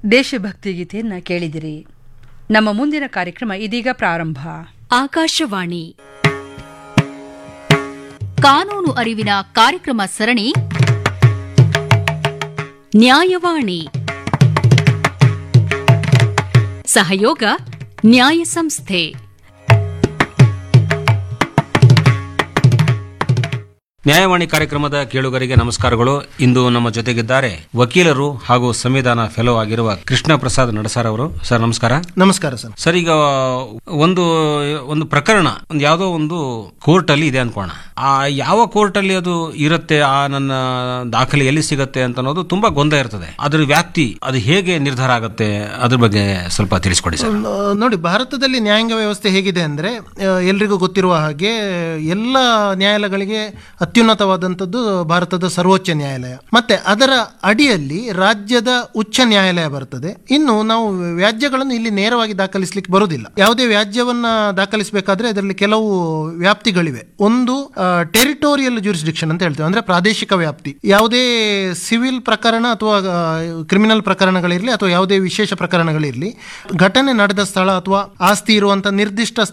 ದೇಶಭಕ್ತಿ ಗೀತೆಯನ್ನ ಕೇಳಿದಿರಿ ನಮ್ಮ ಮುಂದಿನ ಕಾರ್ಯಕ್ರಮ ಇದೀಗ ಪ್ರಾರಂಭ ಆಕಾಶವಾಣಿ ಕಾನೂನು ಅರಿವಿನ ಕಾರ್ಯಕ್ರಮ ಸರಣಿ ನ್ಯಾಯವಾಣಿ ಸಹಯೋಗ ನ್ಯಾಯ ಸಂಸ್ಥೆ ನ್ಯಾಯವಾಣಿ ಕಾರ್ಯಕ್ರಮದ ಕೇಳುಗರಿಗೆ ನಮಸ್ಕಾರಗಳು ಇಂದು ನಮ್ಮ ಜೊತೆಗಿದ್ದಾರೆ ವಕೀಲರು ಹಾಗೂ ಸಂವಿಧಾನ ಫೆಲೋ ಆಗಿರುವ ಕೃಷ್ಣ ಪ್ರಸಾದ್ ನಡಸಾರ್ ಅವರು ಸರ್ ನಮಸ್ಕಾರ ನಮಸ್ಕಾರ ಸರ್ ಸರ್ ಈಗ ಒಂದು ಒಂದು ಪ್ರಕರಣ ಒಂದು ಯಾವುದೋ ಒಂದು ಕೋರ್ಟ್ ಅಲ್ಲಿ ಇದೆ ಅನ್ಕೋಣ ಆ ಯಾವ ಕೋರ್ಟ್ ಅಲ್ಲಿ ಅದು ಇರುತ್ತೆ ಆ ನನ್ನ ದಾಖಲೆ ಎಲ್ಲಿ ಸಿಗತ್ತೆ ಅಂತ ಅನ್ನೋದು ತುಂಬಾ ಗೊಂದಲ ಇರ್ತದೆ ಅದ್ರ ವ್ಯಾಪ್ತಿ ಅದು ಹೇಗೆ ನಿರ್ಧಾರ ಆಗುತ್ತೆ ಅದ್ರ ಬಗ್ಗೆ ಸ್ವಲ್ಪ ತಿಳಿಸ್ಕೊಡಿ ಸರ್ ಆ, ನೋಡಿ ಭಾರತದಲ್ಲಿ ನ್ಯಾಯಾಂಗ ವ್ಯವಸ್ಥೆ ಹೇಗಿದೆ ಅಂದ್ರೆ ಆ, ಎಲ್ರಿಗೂ ಗೊತ್ತಿರುವ ಹಾಗೆ ಎಲ್ಲ ನ್ಯಾಯಾಲಯಗಳಿಗೆ ಅತ್ಯುನ್ನತವಾದಂಥದ್ದು ಭಾರತದ ಸರ್ವೋಚ್ಚ ನ್ಯಾಯಾಲಯ ಮತ್ತೆ ಅದರ ಅಡಿಯಲ್ಲಿ ರಾಜ್ಯದ ಉಚ್ಚ ನ್ಯಾಯಾಲಯ ಬರ್ತದೆ ಇನ್ನು ನಾವು ವ್ಯಾಜ್ಯಗಳನ್ನು ಇಲ್ಲಿ ನೇರವಾಗಿ ದಾಖಲಿಸಲಿಕ್ಕೆ ಬರುವುದಿಲ್ಲ ಯಾವುದೇ ವ್ಯಾಜ್ಯವನ್ನ ದಾಖಲಿಸಬೇಕಾದ್ರೆ ಅದರಲ್ಲಿ ಕೆಲವು ವ್ಯಾಪ್ತಿಗಳಿವೆ ಒಂದು ಟೆರಿಟೋರಿಯಲ್ ಜೂರಿಸ್ಡಿಕ್ಷನ್ ಅಂತ ಹೇಳ್ತೇವೆ ಅಂದ್ರೆ ಪ್ರಾದೇಶಿಕ ವ್ಯಾಪ್ತಿ ಯಾವುದೇ ಸಿವಿಲ್ ಪ್ರಕರಣ ಅಥವಾ ಕ್ರಿಮಿನಲ್ ಪ್ರಕರಣಗಳಿರಲಿ ಅಥವಾ ಯಾವುದೇ ವಿಶೇಷ ಪ್ರಕರಣಗಳಿರಲಿ ಘಟನೆ ನಡೆದ ಸ್ಥಳ ಅಥವಾ ಆಸ್ತಿ ಇರುವಂತ ನಿರ್ದಿಷ್ಟ